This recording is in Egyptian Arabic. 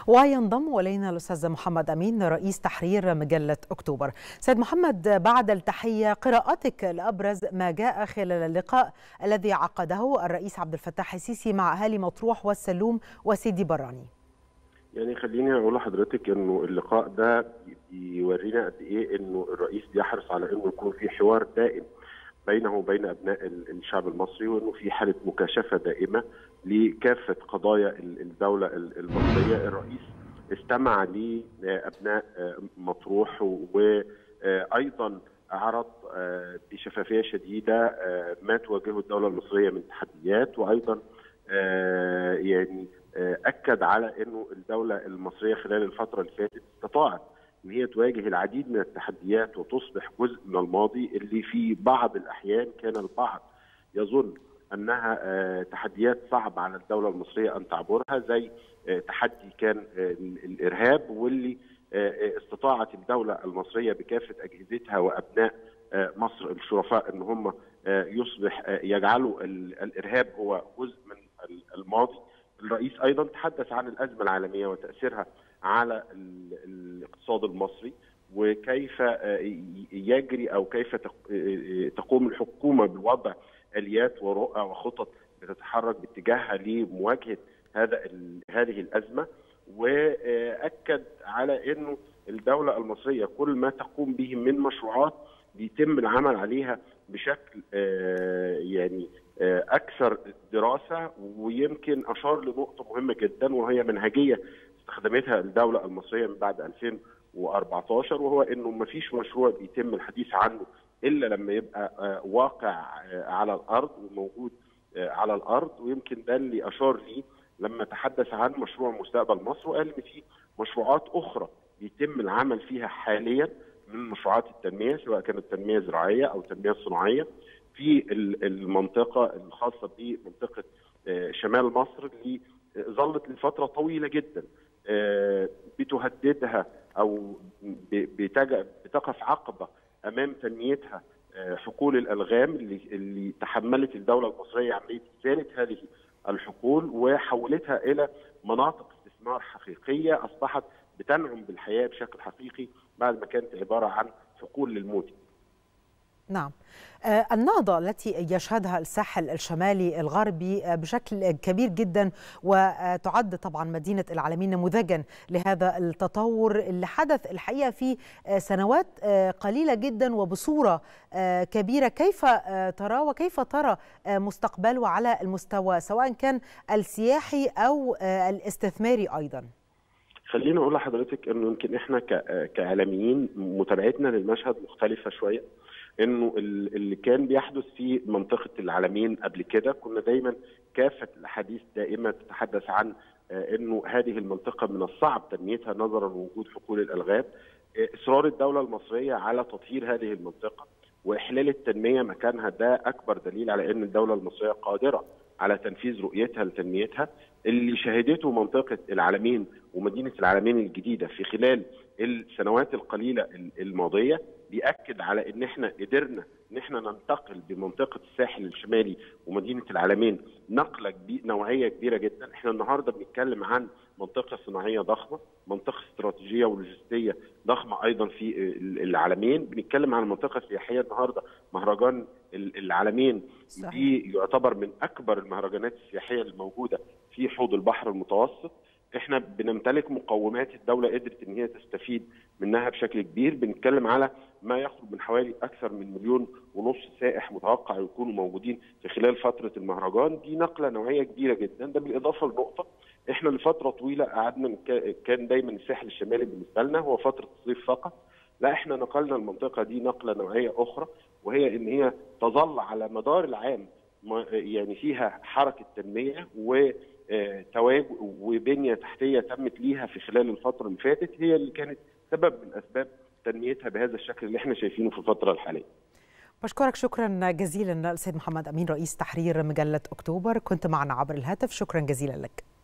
وينضم الينا الاستاذ محمد امين رئيس تحرير مجله اكتوبر. سيد محمد بعد التحيه قراءتك لابرز ما جاء خلال اللقاء الذي عقده الرئيس عبد الفتاح السيسي مع اهالي مطروح والسلوم وسيدي براني. يعني خليني اقول لحضرتك انه اللقاء ده بيورينا قد ايه انه الرئيس بيحرص على انه يكون في حوار دائم بينه وبين ابناء الشعب المصري وانه في حاله مكاشفه دائمه لكافه قضايا الدوله المصريه، الرئيس استمع لابناء مطروح وايضا عرض بشفافيه شديده ما تواجهه الدوله المصريه من تحديات وايضا يعني اكد على انه الدوله المصريه خلال الفتره اللي فاتت استطاعت ان هي تواجه العديد من التحديات وتصبح جزء من الماضي اللي في بعض الاحيان كان البعض يظن انها تحديات صعب على الدوله المصريه ان تعبرها زي تحدي كان الارهاب واللي استطاعت الدوله المصريه بكافه اجهزتها وابناء مصر الشرفاء ان هم يصبح يجعلوا الارهاب هو جزء من الماضي الرئيس ايضا تحدث عن الازمه العالميه وتاثيرها على الاقتصاد المصري وكيف يجري او كيف تقوم الحكومه بوضع اليات ورؤى وخطط بتتحرك باتجاهها لمواجهه هذا هذه الازمه واكد على انه الدوله المصريه كل ما تقوم به من مشروعات بيتم العمل عليها بشكل يعني اكثر دراسه ويمكن اشار لنقطه مهمه جدا وهي منهجيه استخدمتها الدوله المصريه من بعد 2014 وهو انه ما فيش مشروع بيتم الحديث عنه الا لما يبقى واقع على الارض وموجود على الارض ويمكن ده اللي اشار ليه لما تحدث عن مشروع مستقبل مصر وقال ان في مشروعات اخرى بيتم العمل فيها حاليا من مشروعات التنميه سواء كانت تنميه زراعيه او تنميه صناعيه في المنطقه الخاصه بمنطقه شمال مصر اللي ظلت لفتره طويله جدا بتهددها او بتقف عقبه امام تنميتها حقول الالغام اللي, اللي تحملت الدوله المصريه عمليه ازاله هذه الحقول وحولتها الى مناطق استثمار حقيقيه اصبحت بتنعم بالحياه بشكل حقيقي بعد ما كانت عباره عن حقول للموت. نعم النهضة التي يشهدها الساحل الشمالي الغربي بشكل كبير جدا وتعد طبعا مدينة العالمين نموذجا لهذا التطور اللي حدث الحقيقة في سنوات قليلة جدا وبصورة كبيرة كيف ترى وكيف ترى مستقبله على المستوى سواء كان السياحي أو الاستثماري أيضا خليني اقول لحضرتك انه يمكن احنا كاعلاميين متابعتنا للمشهد مختلفه شويه انه اللي كان بيحدث في منطقه العالمين قبل كده كنا دايما كافه الاحاديث دائما تتحدث عن انه هذه المنطقه من الصعب تنميتها نظرا لوجود حقول الالغام اصرار الدوله المصريه على تطهير هذه المنطقه واحلال التنميه مكانها ده اكبر دليل على ان الدوله المصريه قادره على تنفيذ رؤيتها لتنميتها اللي شهدته منطقه العالمين ومدينه العالمين الجديده في خلال السنوات القليله الماضيه بيأكد على ان احنا قدرنا ان احنا ننتقل بمنطقه الساحل الشمالي ومدينه العالمين نقله نوعيه كبيره جدا، احنا النهارده بنتكلم عن منطقه صناعيه ضخمه، منطقه استراتيجيه ولوجستيه ضخمه ايضا في العالمين، بنتكلم عن منطقه سياحيه النهارده مهرجان العالمين صحيح. دي يعتبر من اكبر المهرجانات السياحيه الموجوده في حوض البحر المتوسط، احنا بنمتلك مقومات الدوله قدرت ان هي تستفيد منها بشكل كبير بنتكلم على ما يقرب من حوالي اكثر من مليون ونص سائح متوقع يكونوا موجودين في خلال فتره المهرجان دي نقله نوعيه كبيره جدا ده بالاضافه لنقطه احنا لفتره طويله قعدنا كان دايما الساحل الشمالي بالنسبه لنا هو فتره الصيف فقط لا احنا نقلنا المنطقه دي نقله نوعيه اخرى وهي ان هي تظل على مدار العام يعني فيها حركه تنميه و تواجد وبنيه تحتيه تمت ليها في خلال الفتره اللي فاتت هي اللي كانت سبب من اسباب تنميتها بهذا الشكل اللي احنا شايفينه في الفتره الحاليه. بشكرك شكرا جزيلا السيد محمد امين رئيس تحرير مجله اكتوبر كنت معنا عبر الهاتف شكرا جزيلا لك.